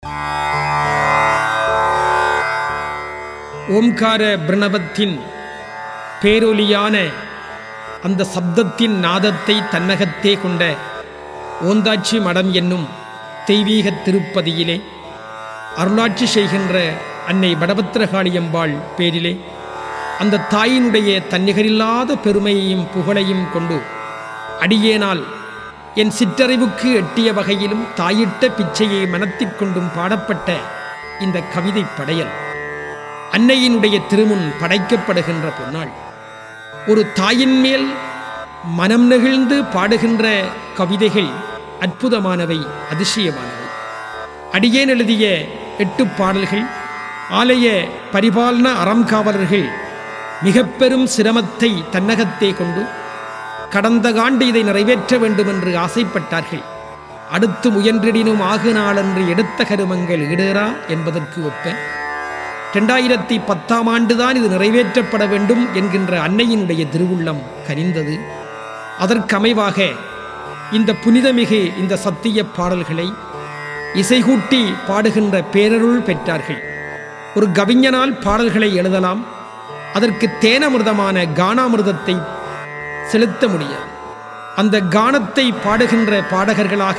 ஓம்கார பிரணவத்தின் பேரொலியான அந்த சப்தத்தின் நாதத்தை தன்னகத்தே கொண்ட ஓந்தாட்சி மடம் என்னும் தெய்வீக திருப்பதியிலே அருளாட்சி செய்கின்ற அன்னை வடபத்திரகாளியம்பாள் பேரிலே அந்த தாயினுடைய தன்னிகரில்லாத பெருமையையும் புகழையும் கொண்டு அடியேனால் என் சிற்றறிவுக்கு எட்டிய வகையிலும் தாயிட்ட பிச்சையை மனத்திற்கொண்டும் பாடப்பட்ட இந்த கவிதை படையல் அன்னையினுடைய திருமுன் படைக்கப்படுகின்ற பொன்னாள் ஒரு தாயின் மேல் மனம் நெகிழ்ந்து பாடுகின்ற கவிதைகள் அற்புதமானவை அதிசயமானவை அடியேன் எழுதிய எட்டு பாடல்கள் ஆலய பரிபாலன அறம்காவலர்கள் மிக பெரும் சிரமத்தை தன்னகத்தே கொண்டு கடந்த ஆண்டு இதை நிறைவேற்ற வேண்டும் என்று ஆசைப்பட்டார்கள் அடுத்து முயன்றிடினும் ஆகு நாளன்று எடுத்த கருமங்கள் இடேறா என்பதற்கு ஒப்ப ரெண்டாயிரத்தி பத்தாம் ஆண்டுதான் இது நிறைவேற்றப்பட வேண்டும் என்கின்ற அன்னையினுடைய திருவுள்ளம் கனிந்தது அதற்கமைவாக இந்த புனிதமிகு இந்த சத்திய பாடல்களை இசைகூட்டி பாடுகின்ற பேரருள் பெற்றார்கள் ஒரு கவிஞனால் பாடல்களை எழுதலாம் அதற்கு தேனமிர்தமான கானாமிர்தத்தை செலுத்த முடியாது அந்த கானத்தை பாடுகின்ற பாடகர்களாக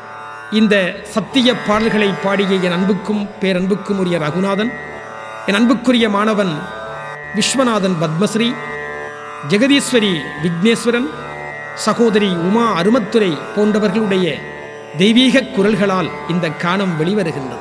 இந்த சத்திய பாடல்களை பாடிய என் அன்புக்கும் பேரன்புக்கும் உரிய ரகுநாதன் என் அன்புக்குரிய மாணவன் விஸ்வநாதன் பத்மஸ்ரீ ஜெகதீஸ்வரி விக்னேஸ்வரன் சகோதரி உமா அருமத்துரை போன்றவர்களுடைய தெய்வீக குரல்களால் இந்த கானம் வெளிவருகின்றது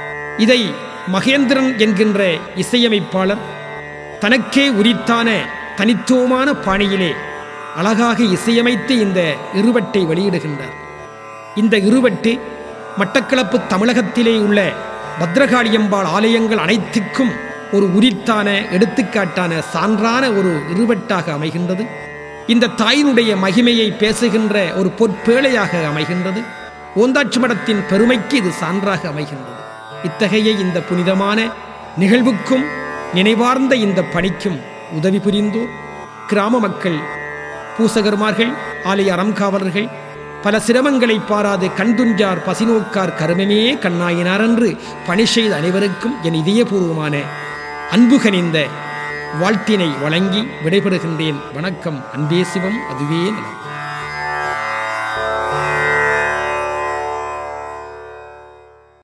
இதை மகேந்திரன் என்கின்ற இசையமைப்பாளர் தனக்கே உரித்தான தனித்துவமான பாணியிலே அழகாக இசையமைத்து இந்த இருவட்டை வெளியிடுகின்றார் இந்த இருவட்டு மட்டக்களப்பு தமிழகத்திலே உள்ள பத்ரகாளியம்பாள் ஆலயங்கள் அனைத்துக்கும் ஒரு உரித்தான எடுத்துக்காட்டான சான்றான ஒரு இருவட்டாக அமைகின்றது இந்த தாயினுடைய மகிமையை பேசுகின்ற ஒரு பொற்பேழையாக அமைகின்றது ஓந்தாட்சி மடத்தின் பெருமைக்கு இது சான்றாக அமைகின்றது இத்தகைய இந்த புனிதமான நிகழ்வுக்கும் நினைவார்ந்த இந்த பணிக்கும் உதவி புரிந்தோர் கிராம மக்கள் பூசகர்மார்கள் ஆலய அறம்காவலர்கள் பல சிரமங்களை பாராது கண்துஞ்சார் பசிநோக்கார் கருமமே கண்ணாயினார் என்று பணி செய்த அனைவருக்கும் என் இதயபூர்வமான அன்புகனிந்த வாழ்த்தினை வழங்கி விடைபெறுகின்றேன் வணக்கம் அன்பே சிவம் அதுவே நலம்